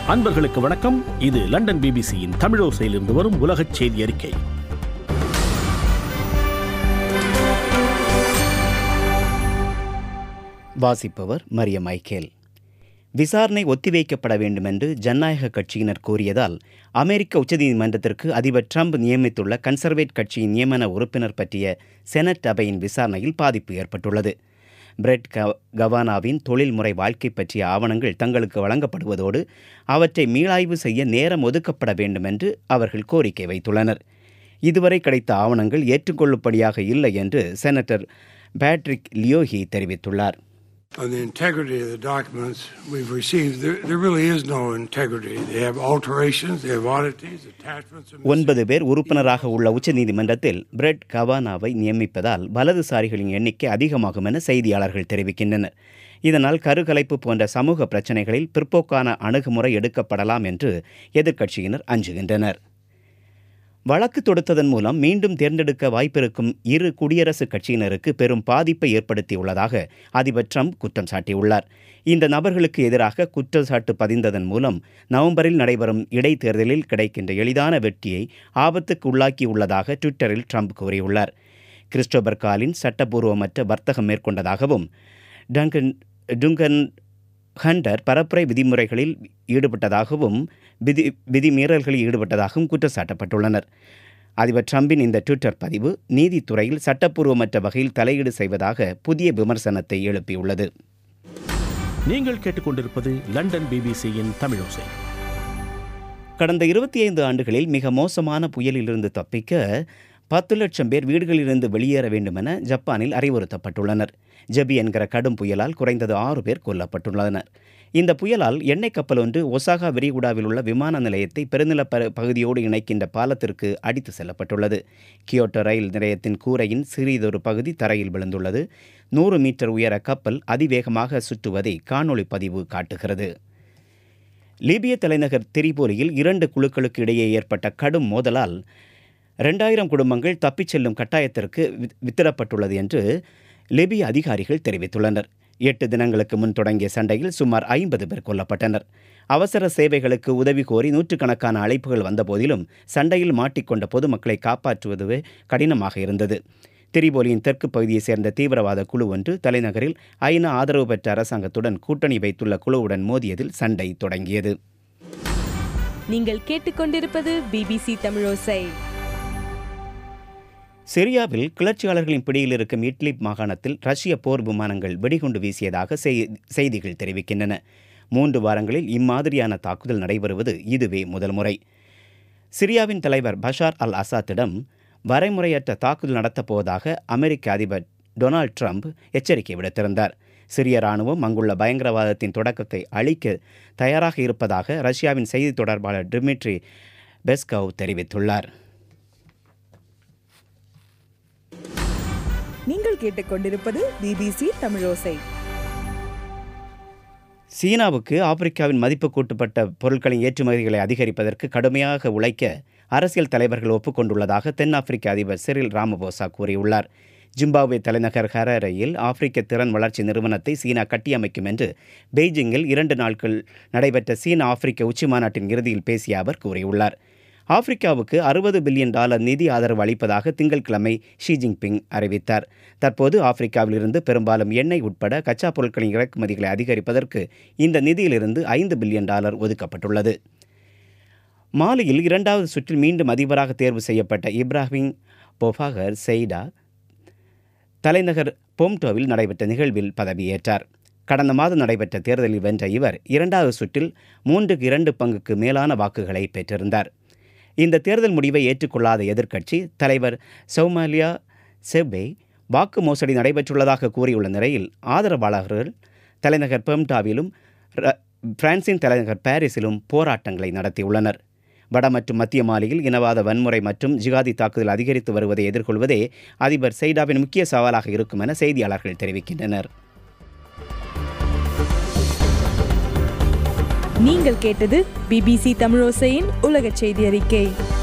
அன்பர்களுக்கு வணக்கம் இது லண்டன் பிபிசியின் தமிழோசையிலிருந்து வரும் உலகச் செய்தி அறிக்கை வாசிப்பவர் மரிய மைக்கேல் விசாரணை ஒத்திவைக்கப்பட வேண்டுமென்று ஜனநாயக கட்சியினர் கூறியதால் அமெரிக்க உச்சநீதிமன்றத்திற்கு அதிபர் ட்ரம்ப் நியமித்துள்ள கன்சர்வேட் கட்சியின் நியமன உறுப்பினர் பற்றிய செனட் அவையின் விசாரணையில் பாதிப்பு ஏற்பட்டுள்ளது பிரெட் க- கவானாவின் தொழில்முறை வாழ்க்கை பற்றிய ஆவணங்கள் தங்களுக்கு வழங்கப்படுவதோடு அவற்றை மீளாய்வு செய்ய நேரம் ஒதுக்கப்பட வேண்டுமென்று அவர்கள் கோரிக்கை வைத்துள்ளனர் இதுவரை கிடைத்த ஆவணங்கள் ஏற்றுக்கொள்ளும்படியாக இல்லை என்று செனட்டர் பேட்ரிக் லியோஹி தெரிவித்துள்ளார் On the integrity of the documents we've received, there, there really is no integrity. They have alterations, they have oddities, attachments. and ஒன்பது பேர் உறுப்பினராக உள்ள உச்சநீதிமன்றத்தில் பிரெட் கவானாவை நியமிப்பதால் வலதுசாரிகளின் எண்ணிக்கை அதிகமாகும் என செய்தியாளர்கள் தெரிவிக்கின்றனர் இதனால் கருக்கலைப்பு போன்ற சமூக பிரச்சனைகளில் பிற்போக்கான அணுகுமுறை எடுக்கப்படலாம் என்று எதிர்க்கட்சியினர் அஞ்சுகின்றனர் வழக்கு தொடுத்ததன் மூலம் மீண்டும் தேர்ந்தெடுக்க வாய்ப்பிருக்கும் இரு குடியரசுக் கட்சியினருக்கு பெரும் பாதிப்பை ஏற்படுத்தியுள்ளதாக அதிபர் ட்ரம்ப் குற்றம் சாட்டியுள்ளார் இந்த நபர்களுக்கு எதிராக குற்றச்சாட்டு பதிந்ததன் மூலம் நவம்பரில் நடைபெறும் இடைத்தேர்தலில் கிடைக்கின்ற எளிதான வெற்றியை ஆபத்துக்கு உள்ளாக்கியுள்ளதாக ட்விட்டரில் ட்ரம்ப் கூறியுள்ளார் கிறிஸ்டோபர் காலின் சட்டபூர்வமற்ற வர்த்தகம் மேற்கொண்டதாகவும் டங்கன் டுங்கன் ஹண்டர் பரப்புரை விதிமுறைகளில் ஈடுபட்டதாகவும் விதி விதிமீறல்களில் ஈடுபட்டதாகவும் குற்றம் சாட்டப்பட்டுள்ளனர் அதிபர் ட்ரம்பின் இந்த ட்விட்டர் பதிவு நீதித்துறையில் சட்டப்பூர்வமற்ற வகையில் தலையீடு செய்வதாக புதிய விமர்சனத்தை எழுப்பியுள்ளது நீங்கள் கேட்டுக்கொண்டிருப்பது லண்டன் பிபிசியின் தமிழோசை கடந்த இருபத்தி ஐந்து ஆண்டுகளில் மிக மோசமான புயலிலிருந்து தப்பிக்க பத்து லட்சம் பேர் வீடுகளிலிருந்து வெளியேற வேண்டுமென ஜப்பானில் அறிவுறுத்தப்பட்டுள்ளனர் ஜெபி என்கிற கடும் புயலால் குறைந்தது ஆறு பேர் கொல்லப்பட்டுள்ளனர் இந்த புயலால் எண்ணெய் கப்பல் ஒன்று ஒசாகா விரிகுடாவில் உள்ள விமான நிலையத்தை பெருநில ப- பகுதியோடு இணைக்கின்ற பாலத்திற்கு அடித்து செல்லப்பட்டுள்ளது கியோட்டோ ரயில் நிலையத்தின் கூரையின் சிறிதொரு பகுதி தரையில் விழுந்துள்ளது நூறு மீட்டர் உயர கப்பல் அதிவேகமாக சுற்றுவதை காணொளி பதிவு காட்டுகிறது லிபிய தலைநகர் திரிபோலியில் இரண்டு குழுக்களுக்கு இடையே ஏற்பட்ட கடும் மோதலால் ரெண்டாயிரம் குடும்பங்கள் தப்பிச் செல்லும் கட்டாயத்திற்கு வி- வித்திடப்பட்டுள்ளது என்று லிபிய அதிகாரிகள் தெரிவித்துள்ளனர் எட்டு தினங்களுக்கு முன் தொடங்கிய சண்டையில் சுமார் ஐம்பது பேர் கொல்லப்பட்டனர் அவசர சேவைகளுக்கு உதவி கோரி நூற்றுக்கணக்கான அழைப்புகள் வந்தபோதிலும் சண்டையில் மாட்டிக்கொண்ட பொதுமக்களை காப்பாற்றுவதுவே கடினமாக இருந்தது திரிபோலியின் தெற்கு பகுதியைச் சேர்ந்த தீவிரவாத குழு ஒன்று தலைநகரில் ஐநா ஆதரவு பெற்ற அரசாங்கத்துடன் கூட்டணி வைத்துள்ள குழுவுடன் மோதியதில் சண்டை தொடங்கியது நீங்கள் கேட்டுக்கொண்டிருப்பது பிபிசி தமிழோசை சிரியாவில் கிளர்ச்சியாளர்களின் பிடியில் இருக்கும் இட்லிப் மாகாணத்தில் ரஷ்ய போர் விமானங்கள் வெடிகுண்டு வீசியதாக செய்- செய்திகள் தெரிவிக்கின்றன மூன்று வாரங்களில் இம்மாதிரியான தாக்குதல் நடைபெறுவது இதுவே முதல் முறை சிரியாவின் தலைவர் பஷார் அல் அசாத்திடம் வரைமுறையற்ற தாக்குதல் நடத்தப் போவதாக அமெரிக்க அதிபர் டொனால்ட் ட்ரம்ப் எச்சரிக்கை விடுத்திருந்தார் சிரிய ராணுவம் அங்குள்ள பயங்கரவாதத்தின் தொடக்கத்தை அழிக்க தயாராக இருப்பதாக ரஷ்யாவின் செய்தி தொடர்பாளர் டிமிட்ரி பெஸ்கவ் தெரிவித்துள்ளார் நீங்கள் கேட்டுக்கொண்டிருப்பது பிபிசி தமிழோசை சீனாவுக்கு ஆப்பிரிக்காவின் மதிப்பு கூட்டப்பட்ட பொருட்களின் ஏற்றுமதிகளை அதிகரிப்பதற்கு கடுமையாக உழைக்க அரசியல் தலைவர்கள் ஒப்புக்கொண்டுள்ளதாக தென்னாப்பிரிக்க அதிபர் சிரில் ராமபோசா கூறியுள்ளார் ஜிம்பாப்வே தலைநகர் ஹரரையில் ஆப்பிரிக்க திறன் வளர்ச்சி நிறுவனத்தை சீனா கட்டியமைக்கும் என்று பெய்ஜிங்கில் இரண்டு நாட்கள் நடைபெற்ற சீனா ஆப்பிரிக்க உச்சிமாநாட்டின் இறுதியில் பேசிய அவர் கூறியுள்ளார் ஆப்பிரிக்காவுக்கு அறுபது பில்லியன் டாலர் நிதி ஆதரவு அளிப்பதாக திங்கட்கிழமை ஷி ஜின்பிங் அறிவித்தார் தற்போது ஆப்பிரிக்காவில் இருந்து பெரும்பாலும் எண்ணெய் உட்பட கச்சா பொருட்களின் இறக்குமதிகளை அதிகரிப்பதற்கு இந்த நிதியிலிருந்து ஐந்து பில்லியன் டாலர் ஒதுக்கப்பட்டுள்ளது மாலியில் இரண்டாவது சுற்றில் மீண்டும் அதிபராக தேர்வு செய்யப்பட்ட இப்ராஹிம் பொஃபாகர் செய்டா தலைநகர் பொம்டோவில் நடைபெற்ற நிகழ்வில் பதவியேற்றார் கடந்த மாதம் நடைபெற்ற தேர்தலில் வென்ற இவர் இரண்டாவது சுற்றில் மூன்றுக்கு இரண்டு பங்குக்கு மேலான வாக்குகளை பெற்றிருந்தார் இந்த தேர்தல் முடிவை ஏற்றுக்கொள்ளாத எதிர்க்கட்சி தலைவர் சௌமாலியா செப்பே வாக்கு மோசடி நடைபெற்றுள்ளதாக கூறியுள்ள நிலையில் ஆதரவாளர்கள் தலைநகர் பெம்டாவிலும் ர- பிரான்சின் தலைநகர் பாரிஸிலும் போராட்டங்களை நடத்தியுள்ளனர் வட மற்றும் மத்திய மாலியில் இனவாத வன்முறை மற்றும் ஜிகாதி தாக்குதல் அதிகரித்து வருவதை எதிர்கொள்வதே அதிபர் செய்டாவின் முக்கிய சவாலாக இருக்கும் என செய்தியாளர்கள் தெரிவிக்கின்றனர் நீங்கள் கேட்டது பிபிசி தமிழோசையின் உலகச் செய்தி அறிக்கை